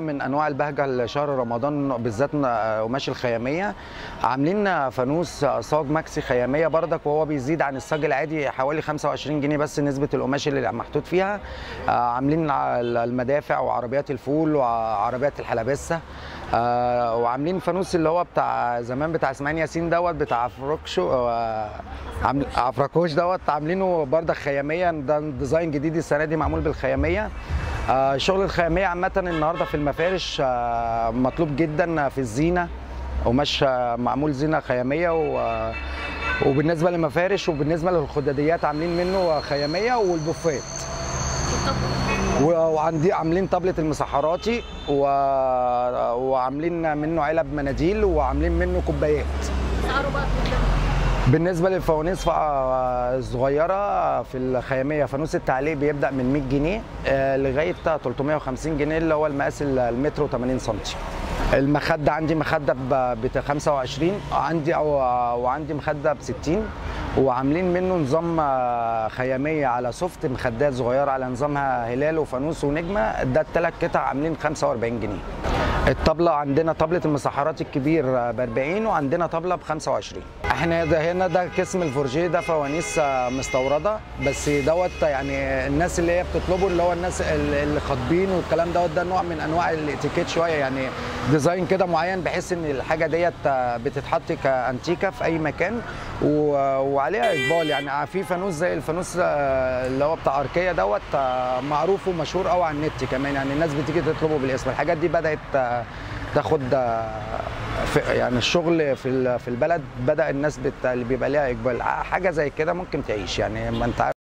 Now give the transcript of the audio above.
من انواع البهجه لشهر رمضان بالذات قماش الخياميه عاملين فانوس صاج ماكسي خياميه بردك وهو بيزيد عن الصاج العادي حوالي 25 جنيه بس نسبه القماش اللي محطوط فيها آه، عاملين المدافع وعربيات الفول وعربيات الحلبسه آه، وعاملين فانوس اللي هو بتاع زمان بتاع اسماعيل ياسين دوت بتاع عفركشو آه، عامل- عفركوش دوت عاملينه بردك خياميه ده ديزاين جديد السنه دي معمول بالخياميه آه، شغل الخياميه عامه النهارده في المفارش آه، مطلوب جدا في الزينه قماش آه، معمول زينه خياميه و وبالنسبه للمفارش وبالنسبه للخداديات عاملين منه خياميه والبوفات و- وعندي عاملين طبلة المسحراتي و... وعاملين منه علب مناديل وعاملين منه كوبايات اسعاره بقى بكام؟ بالنسبه للفوانيس ف- الصغيره في الخياميه فانوس التعليق بيبدا من 100 جنيه آه، لغايه 350 جنيه اللي هو المقاس ال- المتر و80 سم المخده عندي مخده ب 25 عندي او وعندي مخده ب 60 وعاملين منه نظام آه، خياميه على سوفت مخدات صغيره على نظامها هلال وفانوس ونجمه ده الثلاث قطع عاملين 45 جنيه الطبلة عندنا طبلة المسحرات الكبير ب 40 وعندنا طبلة ب 25 احنا ده هنا ده قسم الفورجيه ده فوانيس آه، مستوردة بس دوت يعني الناس اللي هي بتطلبه اللي هو الناس ال- اللي خاطبين والكلام دوت ده نوع من انواع الاتيكيت شوية يعني ديزاين كده معين بحيث ان الحاجة ديت آه، بتتحط كانتيكة في اي مكان و- وعليها اقبال يعني في فانوس زي الفانوس آه، اللي هو بتاع اركيا دوت آه، معروف ومشهور قوي على النت كمان يعني الناس بتيجي تطلبه بالاسم الحاجات دي بدات آه، تاخد آه، في يعني الشغل في ال- في البلد بدا الناس بت... اللي بيبقى ليها اقبال حاجه زي كده ممكن تعيش يعني ما انت عارف